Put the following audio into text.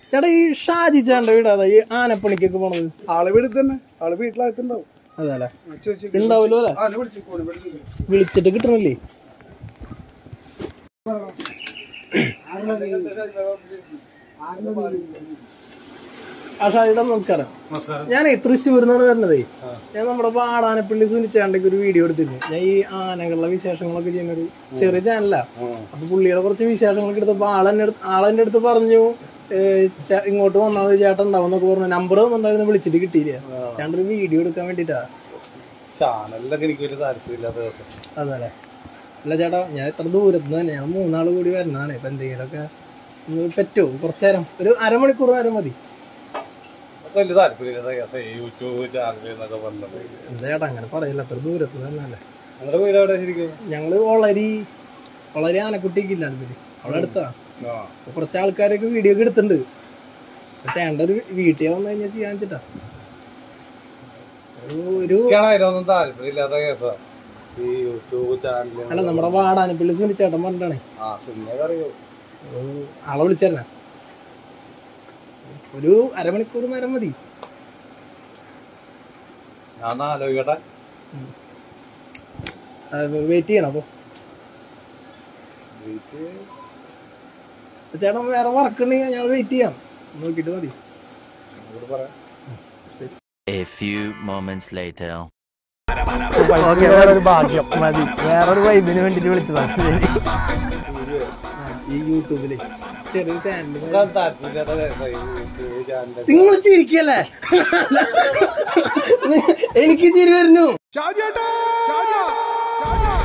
ചേട്ടാ ഈ ഷാജി ചേട്ടൻ്റെ വീടാ ഈ ആനപ്പണിക്കൊക്കെ പോണത് ആള് വീട്ടിൽ തന്നെ ആള് വീട്ടിലകത്തുണ്ടാവും അതല്ലേ ചോദിച്ചു ഉണ്ടാവുമല്ലോ അല്ലേ ആ വിളിച്ചു ഫോണിൽ വിളിച്ചു വിളിച്ചിട്ട് കിട്ടണില്ലേ ആ ഷാജിയുടെ നമസ്കാരം ഞാനേ തൃശ്ശൂരിൽ നിന്നാണ് വരുന്നതേ ഞാൻ നമ്മുടെ പാടാനപ്പള്ളി സുനിച്ചാണ്ടേക്ക് ഒരു വീഡിയോ എടുത്തിരുന്നു ഞാൻ ഈ ആനകളുടെ വിശേഷങ്ങളൊക്കെ ചെയ്യുന്ന ഒരു ചെറിയ ചാനലാ അപ്പൊ പുള്ളിയുടെ കുറച്ച് വിശേഷങ്ങളൊക്കെ എടുത്തപ്പോ ആളെന്നെ അടുത്ത് ആളെന്റെ അടുത്ത് പറഞ്ഞു ഏ, ചേ- ഇങ്ങോട്ട് വന്നാൽ മതി ചേട്ടൻ ഉണ്ടാവും എന്നൊക്കെ പറഞ്ഞു നമ്പർ ഒന്നുണ്ടായിരുന്നു വിളിച്ചിട്ട് കിട്ടിയില്ല ചേട്ടൻ ഒരു വീഡിയോ എടുക്കാൻ വേണ്ടിട്ടാ ചാനലിലൊക്കെ എനിക്ക് വലിയ താല്പര്യമില്ലാത്ത ദിവസം അതല്ലേ അല്ല ചേട്ടാ ഞാൻ ഇത്ര ദൂരത്ത് നിന്ന് തന്നെ ഞാൻ മൂന്നാള് കൂടി വരുന്നതാണ് ഇപ്പൊ എന്തെങ്കിലുമൊക്കെ ഒന്ന് പറ്റുമോ കുറച്ചു നേരം ഒരു അരമണിക്കൂർ നേരം മതി അതൊക്കെ വലിയ താല്പര്യമില്ലാത്ത കേസാ ഈ യൂട്യൂബ് ചാനൽ എന്നൊക്കെ പറഞ്ഞത് എന്താ ചേട്ടാ അങ്ങനെ പറയില്ല അത്ര ദൂരത്ത് നിന്ന് തന്നെ അല്ലേ നിങ്ങളുടെ വീട് എവിടെ ശരിക്കും ഞങ്ങള് വളരി വളരെ ആനക്കുട്ടിക്കില്ല അതില് അവിടെ അടുത്താ ആ അപ്പൊ കുറച്ച് ആൾക്കാരൊക്കെ വീഡിയോ ഒക്കെ എടുത്തിട്ടുണ്ട് അപ്പൊ ചേട്ടൻ്റെ ഒരു വീട്ടിൽ വന്നു കഴിഞ്ഞാൽ ചെയ്യാൻ വെച്ചിട്ടാ ഒരു- ഒരു എനിക്കാണ് അതിനൊന്നും താല്പര്യമില്ലാത്ത കേസാ ഈ യൂട്യൂബ് ചാനൽ അല്ല നമ്മുടെ വാടാനപ്പള്ളി സുനി ചേട്ടൻ പറഞ്ഞിട്ടാണ് ആ സുന്നത അറിയോ ഒരു ആളെ വിളിച്ചേരണ ഒരു അരമണിക്കൂർ നേരം മതി ഞാൻ ഒന്ന് ആലോചിക്കട്ടെ വെയിറ്റ് ചെയ്യണം അപ്പൊ വീട്ടിൽ ചേട്ടൻ വേറെ വർക്ക് ഉണ്ടെങ്കിൽ ഞങ്ങൾ വെയിറ്റ് ചെയ്യാം നോക്കിയിട്ട് മതി എന്നോട് പറയാം A few moments later. വേറൊരു ഭാഗ്യം മതി വേറൊരു വൈബിന് വേണ്ടിട്ട് വിളിച്ചതാണ് ഈ യൂട്യൂബില് ചെറിയൊരു ചാനൽ എനിക്കത് താല്പര്യമില്ലാത്ത കേസാ ഈ യൂട്യൂബ് ചാനൽ നിങ്ങൾ ചിരിക്കല്ലേ എനിക്ക് ചിരി വരുന്നു ഷാജിയേട്ടാ ഷാജിയ ഷാജിയ